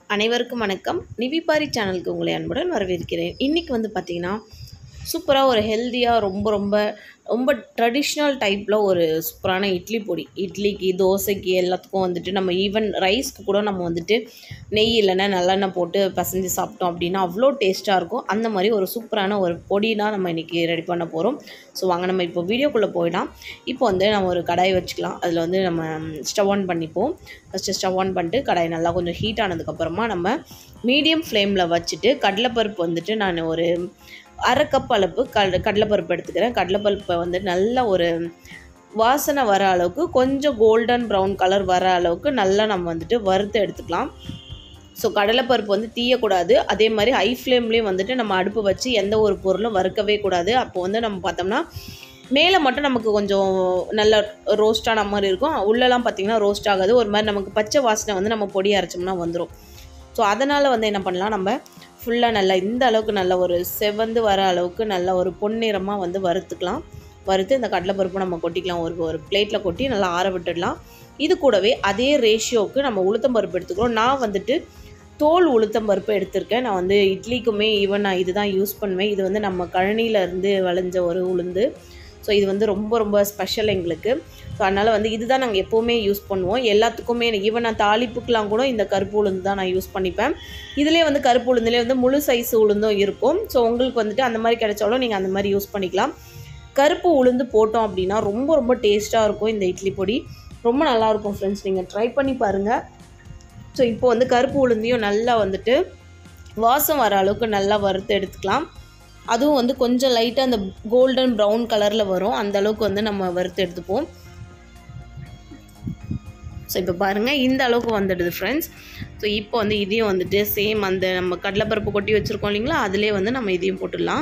அனைவருக்கும் வணக்கம் நிவிபாரி சேனலுக்கு உங்களை அன்புடன் வரவேற்கிறேன் இன்றைக்கி வந்து பார்த்திங்கன்னா சூப்பராக ஒரு ஹெல்த்தியாக ரொம்ப ரொம்ப ரொம்ப ட்ரெடிஷ்னல் டைப்பில் ஒரு சூப்பரான இட்லி பொடி இட்லிக்கு தோசைக்கு எல்லாத்துக்கும் வந்துட்டு நம்ம ஈவன் ரைஸ்க்கு கூட நம்ம வந்துட்டு நெய் இல்லைன்னா நல்லெண்ணெய் போட்டு பிசைஞ்சு சாப்பிட்டோம் அப்படின்னா அவ்வளோ டேஸ்ட்டாக இருக்கும் அந்த மாதிரி ஒரு சூப்பரான ஒரு பொடினா நம்ம இன்றைக்கி ரெடி பண்ண போகிறோம் ஸோ வாங்க நம்ம இப்போ வீடியோக்குள்ளே போயிடலாம் இப்போ வந்து நம்ம ஒரு கடாய் வச்சுக்கலாம் அதில் வந்து நம்ம ஸ்டவ் ஆன் பண்ணிப்போம் ஃபஸ்ட்டு ஸ்டவ் ஆன் பண்ணிட்டு கடாய் நல்லா கொஞ்சம் ஹீட் ஆனதுக்கப்புறமா நம்ம மீடியம் ஃப்ளேமில் வச்சுட்டு கடலைப்பருப்பு வந்துட்டு நான் ஒரு அரை கப் அளப்பு கட கடலைப்பருப்பு எடுத்துக்கிறேன் கடலைப்பருப்பை வந்து நல்ல ஒரு வாசனை வர அளவுக்கு கொஞ்சம் கோல்டன் ப்ரௌன் கலர் வர அளவுக்கு நல்லா நம்ம வந்துட்டு வறுத்து எடுத்துக்கலாம் ஸோ கடலைப்பருப்பு வந்து தீயக்கூடாது அதே மாதிரி ஹை ஃப்ளேம்லேயும் வந்துட்டு நம்ம அடுப்பு வச்சு எந்த ஒரு பொருளும் வறுக்கவே கூடாது அப்போ வந்து நம்ம பார்த்தோம்னா மேலே மட்டும் நமக்கு கொஞ்சம் நல்ல ரோஸ்டான மாதிரி இருக்கும் உள்ளெல்லாம் பார்த்திங்கன்னா ரோஸ்ட் ஆகாது ஒரு மாதிரி நமக்கு பச்சை வாசனை வந்து நம்ம பொடி அரைச்சோம்னா வந்துடும் ஸோ அதனால் வந்து என்ன பண்ணலாம் நம்ம ஃபுல்லாக நல்லா இந்த அளவுக்கு நல்ல ஒரு செவந்து வர அளவுக்கு நல்ல ஒரு பொன்னிறமாக வந்து வறுத்துக்கலாம் வறுத்து இந்த கடலைப்பருப்பு நம்ம கொட்டிக்கலாம் ஒரு ஒரு பிளேட்டில் கொட்டி நல்லா ஆற விட்டுடலாம் இது கூடவே அதே ரேஷியோவுக்கு நம்ம உளுத்தம்பருப்பு எடுத்துக்கிறோம் நான் வந்துட்டு தோல் உளுத்தம்பருப்பு எடுத்திருக்கேன் நான் வந்து இட்லிக்குமே ஈவன் நான் இதுதான் யூஸ் பண்ணுவேன் இது வந்து நம்ம கழனியிலேருந்து விளைஞ்ச ஒரு உளுந்து ஸோ இது வந்து ரொம்ப ரொம்ப ஸ்பெஷல் எங்களுக்கு ஸோ அதனால் வந்து இதுதான் நாங்கள் எப்போவுமே யூஸ் பண்ணுவோம் எல்லாத்துக்குமே ஈவன் நான் தாளிப்புக்கெலாம் கூட இந்த கருப்பு உளுந்து தான் நான் யூஸ் பண்ணிப்பேன் இதிலே வந்து கருப்பு உளுந்துலேயே வந்து முழு சைஸ் உளுந்தும் இருக்கும் ஸோ உங்களுக்கு வந்துட்டு அந்த மாதிரி கிடைச்சாலும் நீங்கள் அந்த மாதிரி யூஸ் பண்ணிக்கலாம் கருப்பு உளுந்து போட்டோம் அப்படின்னா ரொம்ப ரொம்ப டேஸ்ட்டாக இருக்கும் இந்த இட்லி பொடி ரொம்ப நல்லாயிருக்கும் ஃப்ரெண்ட்ஸ் நீங்கள் ட்ரை பண்ணி பாருங்கள் ஸோ இப்போ வந்து கருப்பு உளுந்தையும் நல்லா வந்துட்டு வாசம் வர அளவுக்கு நல்லா வறுத்து எடுத்துக்கலாம் அதுவும் வந்து கொஞ்சம் லைட்டாக அந்த கோல்டன் ப்ரௌன் கலரில் வரும் அந்த அளவுக்கு வந்து நம்ம வறுத்து எடுத்துப்போம் ஸோ இப்போ பாருங்கள் இந்த அளவுக்கு வந்துடுது ஃப்ரெண்ட்ஸ் ஸோ இப்போ வந்து இதையும் வந்துட்டு சேம் அந்த நம்ம கடலைப்பருப்பு கொட்டி வச்சுருக்கோம் இல்லைங்களா அதிலே வந்து நம்ம இதையும் போட்டுடலாம்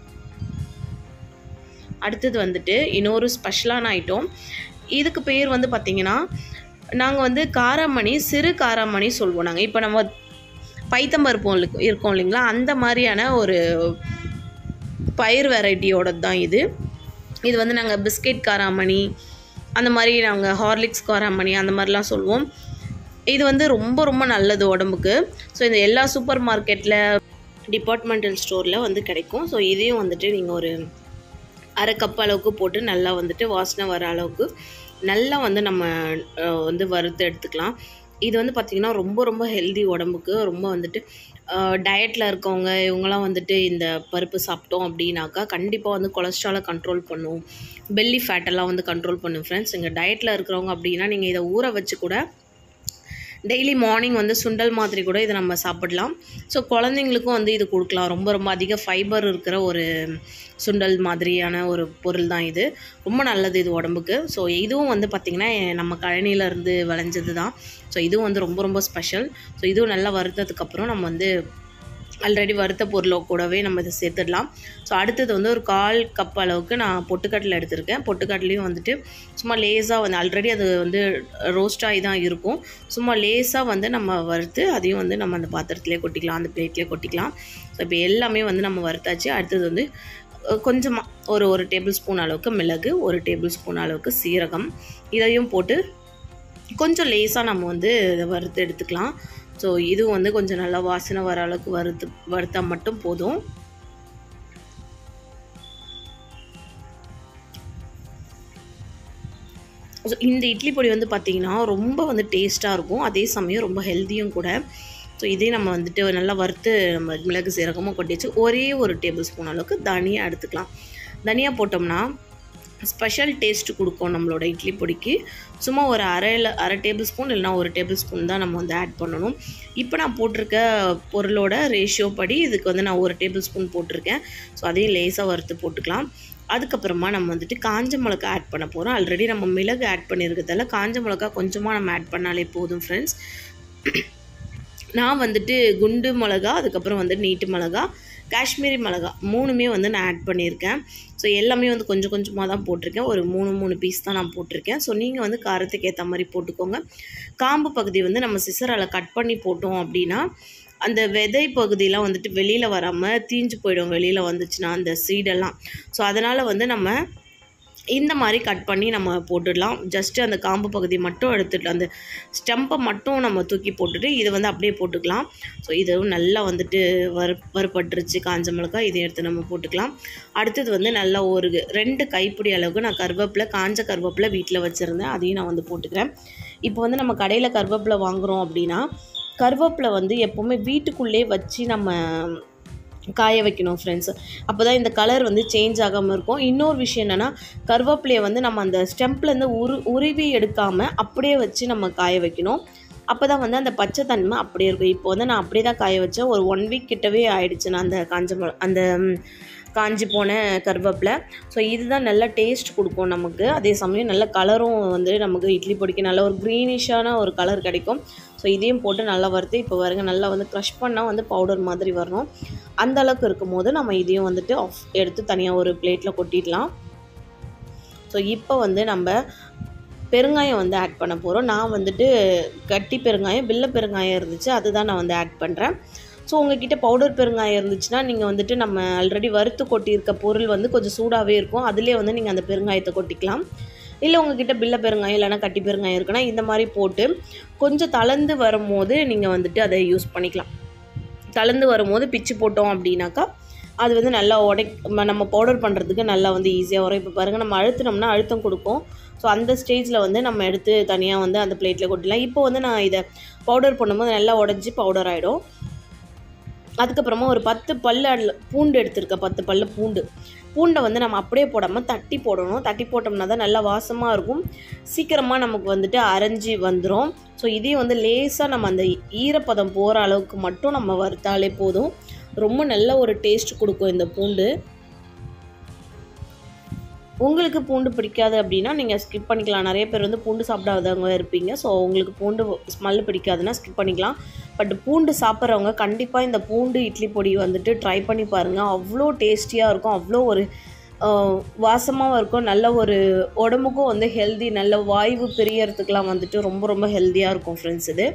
அடுத்தது வந்துட்டு இன்னொரு ஸ்பெஷலான ஐட்டம் இதுக்கு பேர் வந்து பார்த்திங்கன்னா நாங்கள் வந்து காராமணி சிறு காராமணி சொல்லுவோம் நாங்கள் இப்போ நம்ம பைத்தம்பருப்பு இருக்கோம் இல்லைங்களா அந்த மாதிரியான ஒரு பயிர் வெரைட்டியோட தான் இது இது வந்து நாங்கள் பிஸ்கெட் காராமணி அந்த மாதிரி நாங்கள் ஹார்லிக்ஸ் காராமணி அந்த மாதிரிலாம் சொல்லுவோம் இது வந்து ரொம்ப ரொம்ப நல்லது உடம்புக்கு ஸோ இந்த எல்லா சூப்பர் மார்க்கெட்டில் டிபார்ட்மெண்டல் ஸ்டோரில் வந்து கிடைக்கும் ஸோ இதையும் வந்துட்டு நீங்கள் ஒரு அரை கப் அளவுக்கு போட்டு நல்லா வந்துட்டு வாசனை வர அளவுக்கு நல்லா வந்து நம்ம வந்து வறுத்து எடுத்துக்கலாம் இது வந்து பார்த்திங்கன்னா ரொம்ப ரொம்ப ஹெல்தி உடம்புக்கு ரொம்ப வந்துட்டு டயட்டில் இருக்கவங்க இவங்களாம் வந்துட்டு இந்த பருப்பு சாப்பிட்டோம் அப்படின்னாக்கா கண்டிப்பாக வந்து கொலஸ்ட்ராலை கண்ட்ரோல் பண்ணும் பெல்லி ஃபேட்டெல்லாம் வந்து கண்ட்ரோல் பண்ணும் ஃப்ரெண்ட்ஸ் இங்கே டயட்டில் இருக்கிறவங்க அப்படின்னா நீங்கள் இதை ஊற வச்சு கூட டெய்லி மார்னிங் வந்து சுண்டல் மாதிரி கூட இதை நம்ம சாப்பிடலாம் ஸோ குழந்தைங்களுக்கும் வந்து இது கொடுக்கலாம் ரொம்ப ரொம்ப அதிக ஃபைபர் இருக்கிற ஒரு சுண்டல் மாதிரியான ஒரு பொருள் தான் இது ரொம்ப நல்லது இது உடம்புக்கு ஸோ இதுவும் வந்து பார்த்திங்கன்னா நம்ம கழனியிலேருந்து விளைஞ்சது தான் ஸோ இதுவும் வந்து ரொம்ப ரொம்ப ஸ்பெஷல் ஸோ இதுவும் நல்லா வறுத்ததுக்கப்புறம் நம்ம வந்து ஆல்ரெடி வறுத்த பொருளோ கூடவே நம்ம இதை சேர்த்துடலாம் ஸோ அடுத்தது வந்து ஒரு கால் கப் அளவுக்கு நான் பொட்டுக்கடலை எடுத்திருக்கேன் பொட்டுக்கடலையும் வந்துட்டு சும்மா லேஸாக வந்து ஆல்ரெடி அது வந்து ரோஸ்ட் ஆகி தான் இருக்கும் சும்மா லேஸாக வந்து நம்ம வறுத்து அதையும் வந்து நம்ம அந்த பாத்திரத்துலேயே கொட்டிக்கலாம் அந்த பிளேட்லேயே கொட்டிக்கலாம் ஸோ இப்போ எல்லாமே வந்து நம்ம வறுத்தாச்சு அடுத்தது வந்து கொஞ்சமாக ஒரு ஒரு டேபிள் ஸ்பூன் அளவுக்கு மிளகு ஒரு டேபிள் ஸ்பூன் அளவுக்கு சீரகம் இதையும் போட்டு கொஞ்சம் லேஸாக நம்ம வந்து இதை வறுத்து எடுத்துக்கலாம் ஸோ இதுவும் வந்து கொஞ்சம் நல்லா வாசனை வர அளவுக்கு வறுத்து வறுத்தா மட்டும் போதும் ஸோ இந்த இட்லி பொடி வந்து பார்த்திங்கன்னா ரொம்ப வந்து டேஸ்ட்டாக இருக்கும் அதே சமயம் ரொம்ப ஹெல்த்தியும் கூட ஸோ இதே நம்ம வந்துட்டு நல்லா வறுத்து நம்ம மிளகு சீரகமும் கொட்டி வச்சு ஒரே ஒரு டேபிள் ஸ்பூன் அளவுக்கு தனியாக எடுத்துக்கலாம் தனியாக போட்டோம்னா ஸ்பெஷல் டேஸ்ட் கொடுக்கும் நம்மளோட இட்லி பொடிக்கு சும்மா ஒரு அரையில் அரை டேபிள் ஸ்பூன் இல்லைனா ஒரு டேபிள் ஸ்பூன் தான் நம்ம வந்து ஆட் பண்ணணும் இப்போ நான் போட்டிருக்க பொருளோட ரேஷியோ படி இதுக்கு வந்து நான் ஒரு டேபிள் ஸ்பூன் போட்டிருக்கேன் ஸோ அதையும் லேசாக வறுத்து போட்டுக்கலாம் அதுக்கப்புறமா நம்ம வந்துட்டு காஞ்ச மிளகா ஆட் பண்ண போகிறோம் ஆல்ரெடி நம்ம மிளகு ஆட் பண்ணியிருக்கிறதால காஞ்ச மிளகா கொஞ்சமாக நம்ம ஆட் பண்ணாலே போதும் ஃப்ரெண்ட்ஸ் நான் வந்துட்டு குண்டு மிளகா அதுக்கப்புறம் வந்து நீட்டு மிளகா காஷ்மீரி மிளகா மூணுமே வந்து நான் ஆட் பண்ணியிருக்கேன் ஸோ எல்லாமே வந்து கொஞ்சம் கொஞ்சமாக தான் போட்டிருக்கேன் ஒரு மூணு மூணு பீஸ் தான் நான் போட்டிருக்கேன் ஸோ நீங்கள் வந்து காரத்துக்கு ஏற்ற மாதிரி போட்டுக்கோங்க காம்பு பகுதி வந்து நம்ம சிசரால் கட் பண்ணி போட்டோம் அப்படின்னா அந்த விதை பகுதியெலாம் வந்துட்டு வெளியில் வராமல் தீஞ்சு போயிடும் வெளியில் வந்துச்சுன்னா அந்த சீடெல்லாம் ஸோ அதனால் வந்து நம்ம இந்த மாதிரி கட் பண்ணி நம்ம போட்டுடலாம் ஜஸ்ட்டு அந்த காம்பு பகுதி மட்டும் எடுத்துட்டு அந்த ஸ்டெம்பை மட்டும் நம்ம தூக்கி போட்டுட்டு இதை வந்து அப்படியே போட்டுக்கலாம் ஸோ இதுவும் நல்லா வந்துட்டு வறு வறுபட்டுருச்சு காஞ்ச மிளகாய் இதை எடுத்து நம்ம போட்டுக்கலாம் அடுத்தது வந்து நல்லா ஒரு ரெண்டு கைப்பிடி அளவுக்கு நான் கருவேப்பிலை காஞ்ச கருவேப்பிலை வீட்டில் வச்சுருந்தேன் அதையும் நான் வந்து போட்டுக்கிறேன் இப்போ வந்து நம்ம கடையில் கருவேப்பிலை வாங்குகிறோம் அப்படின்னா கருவேப்பிலை வந்து எப்போவுமே வீட்டுக்குள்ளே வச்சு நம்ம காய வைக்கணும் ஃப்ரெண்ட்ஸ் அப்போ தான் இந்த கலர் வந்து சேஞ்ச் ஆகாமல் இருக்கும் இன்னொரு விஷயம் என்னென்னா கருவேப்பிலையை வந்து நம்ம அந்த ஸ்டெம்ப்லேருந்து உரு உருவி எடுக்காமல் அப்படியே வச்சு நம்ம காய வைக்கணும் அப்போ தான் வந்து அந்த பச்சை தன்மை அப்படியே இருக்கும் இப்போ வந்து நான் அப்படியே தான் காய வச்சேன் ஒரு ஒன் வீக் கிட்டவே ஆயிடுச்சு நான் அந்த காஞ்ச மிள- அந்த ம், காஞ்சி போன கருவேப்பிலை ஸோ இதுதான் நல்ல டேஸ்ட் கொடுக்கும் நமக்கு அதே சமயம் நல்ல கலரும் வந்து நமக்கு இட்லி பொடிக்கு நல்ல ஒரு க்ரீனிஷான ஒரு கலர் கிடைக்கும் ஸோ இதையும் போட்டு நல்லா வறுத்து இப்போ பாருங்க நல்லா வந்து க்ரஷ் பண்ணால் வந்து பவுடர் மாதிரி வரணும் அந்த அளவுக்கு இருக்கும் போது நம்ம இதையும் வந்துட்டு ஆஃப் எடுத்து தனியாக ஒரு பிளேட்டில் கொட்டிடலாம் ஸோ இப்போ வந்து நம்ம பெருங்காயம் வந்து ஆட் பண்ண போகிறோம் நான் வந்துட்டு கட்டி பெருங்காயம் வெள்ளை பெருங்காயம் இருந்துச்சு அதுதான் நான் வந்து ஆட் பண்ணுறேன் ஸோ உங்ககிட்ட பவுடர் பெருங்காயம் இருந்துச்சுன்னா நீங்கள் வந்துட்டு நம்ம ஆல்ரெடி வறுத்து கொட்டியிருக்க பொருள் வந்து கொஞ்சம் சூடாகவே இருக்கும் அதுலேயே வந்து நீங்கள் அந்த பெருங்காயத்தை கொட்டிக்கலாம் இல்லை உங்ககிட்ட பில்ல பெருங்காயம் இல்லைன்னா கட்டி பெருங்காயம் இருக்குன்னா இந்த மாதிரி போட்டு கொஞ்சம் தளர்ந்து வரும்போது நீங்கள் வந்துட்டு அதை யூஸ் பண்ணிக்கலாம் தளர்ந்து வரும்போது பிச்சு போட்டோம் அப்படின்னாக்கா அது வந்து நல்லா உடை ம- நம்ம பவுடர் பண்ணுறதுக்கு நல்லா வந்து ஈஸியாக வரும் இப்போ பாருங்கள் நம்ம அழுத்தினோம்னா அழுத்தம் கொடுக்கும் ஸோ அந்த ஸ்டேஜில் வந்து நம்ம எடுத்து தனியாக வந்து அந்த பிளேட்டில் கொட்டிடலாம் இப்போ வந்து நான் இதை பவுடர் பண்ணும்போது நல்லா உடஞ்சி பவுடர் ஆகிடும் அதுக்கப்புறமா ஒரு பத்து பல்லு அதில் பூண்டு எடுத்திருக்கேன் பத்து பல்லு பூண்டு பூண்டை வந்து நம்ம அப்படியே போடாமல் தட்டி போடணும் தட்டி போட்டோம்னா தான் நல்லா வாசமாக இருக்கும் சீக்கிரமாக நமக்கு வந்துட்டு அரைஞ்சி வந்துடும் ஸோ இதையும் வந்து லேசாக நம்ம அந்த ஈரப்பதம் போகிற அளவுக்கு மட்டும் நம்ம வறுத்தாலே போதும் ரொம்ப நல்ல ஒரு டேஸ்ட் கொடுக்கும் இந்த பூண்டு உங்களுக்கு பூண்டு பிடிக்காது அப்படின்னா நீங்கள் ஸ்கிப் பண்ணிக்கலாம் நிறைய பேர் வந்து பூண்டு சாப்பிடாதவங்க இருப்பீங்க ஸோ உங்களுக்கு பூண்டு ஸ்மெல் பிடிக்காதுன்னா ஸ்கிப் பண்ணிக்கலாம் பட் பூண்டு சாப்பிட்றவங்க கண்டிப்பாக இந்த பூண்டு இட்லி பொடி வந்துட்டு ட்ரை பண்ணி பாருங்கள் அவ்வளோ டேஸ்டியாக இருக்கும் அவ்வளோ ஒரு வாசமாகவும் இருக்கும் நல்ல ஒரு உடம்புக்கும் வந்து ஹெல்தி நல்ல வாய்வு பிரியறதுக்கெலாம் வந்துட்டு ரொம்ப ரொம்ப ஹெல்த்தியாக இருக்கும் ஃப்ரெண்ட்ஸ் இது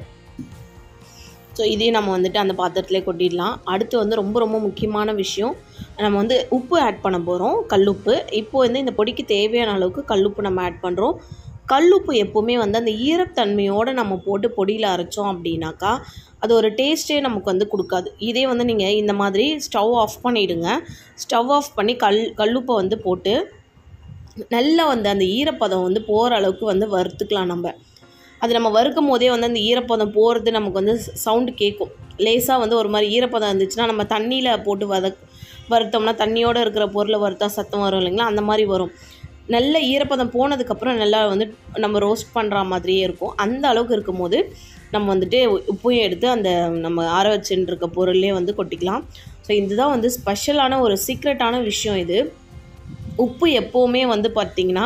ஸோ இதையும் நம்ம வந்துட்டு அந்த பாத்திரத்திலே கொட்டிடலாம் அடுத்து வந்து ரொம்ப ரொம்ப முக்கியமான விஷயம் நம்ம வந்து உப்பு ஆட் பண்ண போகிறோம் கல்லுப்பு இப்போ வந்து இந்த பொடிக்கு தேவையான அளவுக்கு கல்லுப்பு நம்ம ஆட் பண்ணுறோம் கல்லுப்பு எப்போவுமே வந்து அந்த ஈரத்தன்மையோடு நம்ம போட்டு பொடியில் அரைச்சோம் அப்படின்னாக்கா அது ஒரு டேஸ்ட்டே நமக்கு வந்து கொடுக்காது இதே வந்து நீங்கள் இந்த மாதிரி ஸ்டவ் ஆஃப் பண்ணிவிடுங்க ஸ்டவ் ஆஃப் பண்ணி கல் கல்லுப்பை வந்து போட்டு நல்லா வந்து அந்த ஈரப்பதம் வந்து போகிற அளவுக்கு வந்து வறுத்துக்கலாம் நம்ம அது நம்ம வறுக்கும் போதே வந்து அந்த ஈரப்பதம் போகிறது நமக்கு வந்து சவுண்டு கேட்கும் லேசாக வந்து ஒரு மாதிரி ஈரப்பதம் இருந்துச்சுன்னா நம்ம தண்ணியில் போட்டு வதக் வறுத்தோம்னா தண்ணியோடு இருக்கிற பொருளை வறுத்தா சத்தம் வரும் இல்லைங்களா அந்த மாதிரி வரும் நல்ல ஈரப்பதம் போனதுக்கப்புறம் நல்லா வந்து நம்ம ரோஸ்ட் பண்ணுற மாதிரியே இருக்கும் அந்த அளவுக்கு இருக்கும்போது நம்ம வந்துட்டு உப்பையும் எடுத்து அந்த நம்ம ஆற வச்சுட்டு இருக்க பொருள்லேயே வந்து கொட்டிக்கலாம் ஸோ இதுதான் வந்து ஸ்பெஷலான ஒரு சீக்ரெட்டான விஷயம் இது உப்பு எப்போவுமே வந்து பார்த்திங்கன்னா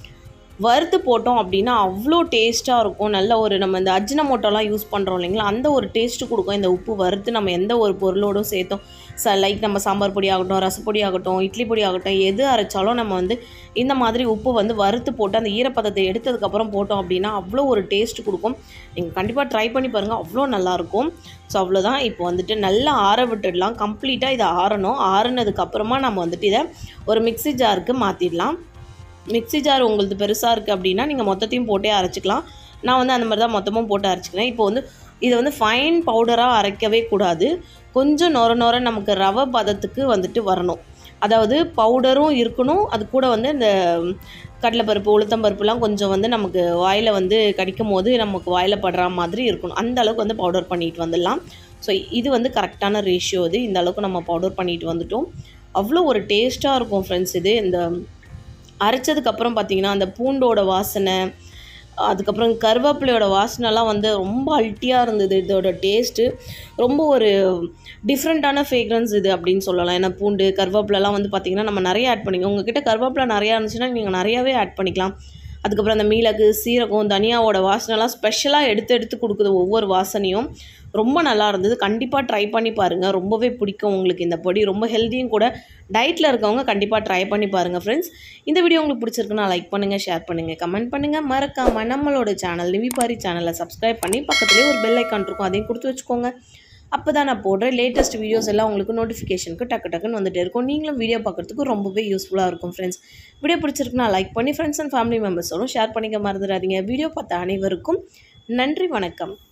வறுத்து போட்டோம் அப்படின்னா அவ்வளோ டேஸ்ட்டாக இருக்கும் நல்ல ஒரு நம்ம இந்த அஜினமோட்டோலாம் யூஸ் பண்ணுறோம் இல்லைங்களா அந்த ஒரு டேஸ்ட்டு கொடுக்கும் இந்த உப்பு வறுத்து நம்ம எந்த ஒரு பொருளோடும் சேர்த்தோம் ச லைக் நம்ம சாம்பார் பொடி ஆகட்டும் ரசப்பொடி ஆகட்டும் இட்லி பொடி ஆகட்டும் எது அரைச்சாலும் நம்ம வந்து இந்த மாதிரி உப்பு வந்து வறுத்து போட்டு அந்த ஈரப்பதத்தை எடுத்ததுக்கப்புறம் போட்டோம் அப்படின்னா அவ்வளோ ஒரு டேஸ்ட் கொடுக்கும் நீங்கள் கண்டிப்பாக ட்ரை பண்ணி பாருங்கள் அவ்வளோ நல்லாயிருக்கும் ஸோ அவ்வளோதான் இப்போ வந்துட்டு நல்லா ஆற விட்டுடலாம் கம்ப்ளீட்டாக இதை ஆறணும் ஆறுனதுக்கப்புறமா நம்ம வந்துட்டு இதை ஒரு மிக்ஸி ஜாருக்கு மாற்றிடலாம் மிக்ஸி ஜார் உங்களுது பெருசாக இருக்குது அப்படின்னா நீங்கள் மொத்தத்தையும் போட்டே அரைச்சிக்கலாம் நான் வந்து அந்த மாதிரி தான் மொத்தமும் போட்டு அரைச்சிக்கிறேன் இப்போ வந்து இதை வந்து ஃபைன் பவுடராக அரைக்கவே கூடாது கொஞ்சம் நொர நொர நமக்கு ரவை பதத்துக்கு வந்துட்டு வரணும் அதாவது பவுடரும் இருக்கணும் அது கூட வந்து இந்த கடலைப்பருப்பு உளுத்தம்பருப்புலாம் கொஞ்சம் வந்து நமக்கு வாயில் வந்து கடிக்கும் போது நமக்கு வாயில் படுற மாதிரி இருக்கணும் அந்த அளவுக்கு வந்து பவுடர் பண்ணிட்டு வந்துடலாம் ஸோ இது வந்து கரெக்டான ரேஷியோ இது இந்த அளவுக்கு நம்ம பவுடர் பண்ணிட்டு வந்துட்டோம் அவ்வளோ ஒரு டேஸ்ட்டாக இருக்கும் ஃப்ரெண்ட்ஸ் இது இந்த அரைச்சதுக்கப்புறம் பார்த்தீங்கன்னா அந்த பூண்டோட வாசனை அதுக்கப்புறம் கருவேப்பிலையோட வாசனைலாம் வந்து ரொம்ப அல்ட்டியாக இருந்தது இதோட டேஸ்ட்டு ரொம்ப ஒரு டிஃப்ரெண்ட்டான ஃப்ரேக்ரன்ஸ் இது அப்படின்னு சொல்லலாம் ஏன்னா பூண்டு கருவேப்பிலலாம் வந்து பார்த்திங்கன்னா நம்ம நிறைய ஆட் பண்ணிக்கலாம் உங்ககிட்ட கருவேப்பிலை நிறையா இருந்துச்சுன்னா நீங்கள் நிறையாவே ஆட் பண்ணிக்கலாம் அதுக்கப்புறம் அந்த மிளகு சீரகம் தனியாவோட வாசனைலாம் ஸ்பெஷலாக எடுத்து எடுத்து கொடுக்குது ஒவ்வொரு வாசனையும் ரொம்ப நல்லா இருந்தது கண்டிப்பாக ட்ரை பண்ணி பாருங்கள் ரொம்பவே பிடிக்கும் உங்களுக்கு இந்த பொடி ரொம்ப ஹெல்த்தியும் கூட டயட்டில் இருக்கவங்க கண்டிப்பாக ட்ரை பண்ணி பாருங்கள் ஃப்ரெண்ட்ஸ் இந்த வீடியோ உங்களுக்கு பிடிச்சிருக்குன்னா லைக் பண்ணுங்கள் ஷேர் பண்ணுங்கள் கமெண்ட் பண்ணுங்கள் மறக்காமல் நம்மளோட சேனல் நிவிபாரி சேனலை சப்ஸ்கிரைப் பண்ணி பக்கத்துலேயே ஒரு பெல் ஐக்கான் இருக்கும் அதையும் கொடுத்து வச்சுக்கோங்க அப்போ தான் நான் போடுற லேட்டஸ்ட் வீடியோஸ் எல்லாம் உங்களுக்கு நோட்டிஃபிகேஷனுக்கு டக்கு டக்குன்னு வந்துட்டே இருக்கும் நீங்களும் வீடியோ பார்க்குறதுக்கு ரொம்பவே யூஸ்ஃபுல்லாக இருக்கும் ஃப்ரெண்ட்ஸ் வீடியோ பிடிச்சிருக்குன்னா லைக் பண்ணி ஃப்ரெண்ட்ஸ் அண்ட் ஃபேமிலி மெம்பர்ஸோடும் ஷேர் பண்ணிக்க மறந்துடாதீங்க வீடியோ பார்த்த அனைவருக்கும் நன்றி வணக்கம்